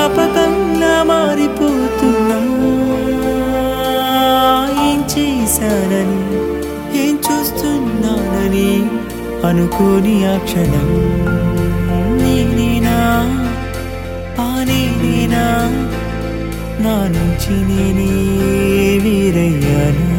జ్ఞాపకంలా మారిపోతున్నా ఏం చేశానని ఏం చూస్తున్నానని అనుకోని ఆ క్షణం నేనేనా ఆ నేనేనా నా నుంచి నేనే వేరయ్యానా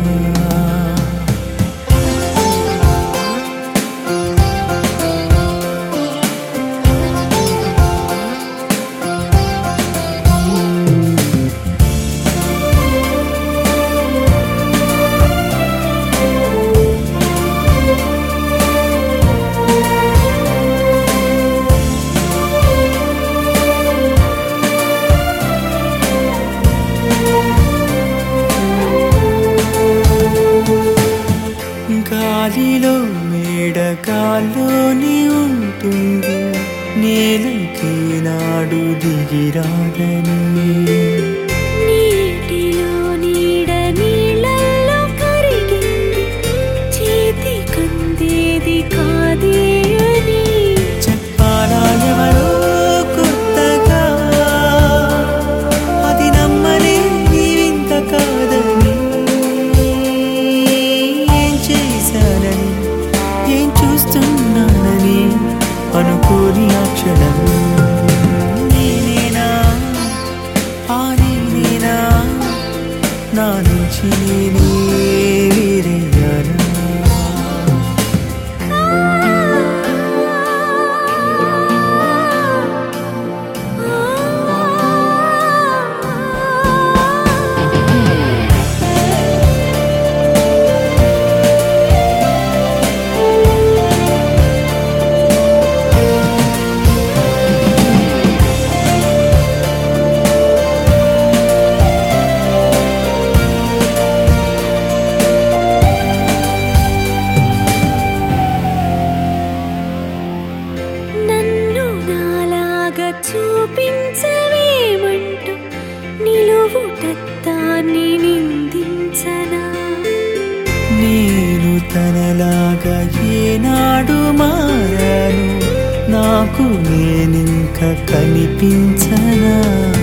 గాలిలో మేడకాల్లోని ఉంటుంది నేలకి నాడు దిగిరాదని నీటిలో నీడ నీళ్ళల్లో కరిగింది చేతి కందేది కాదే అని చెప్పాలా ఎవరో కొత్తగా అది నమ్మనే వింత కాదని ఏం చేశానని ఏం చూస్తున్నానని అనుకోని ఆ క్షణం నేనేనా ఆ నేనేనా నా నుంచి నేనే వేరయ్యానా నన్ను నాలాగా చూపించవేమంటూ నిలువుటత్తాన్ని నిందించనా నేను తనలాగా ఏనాడు మారాను నాకు నేనింక కనిపించనా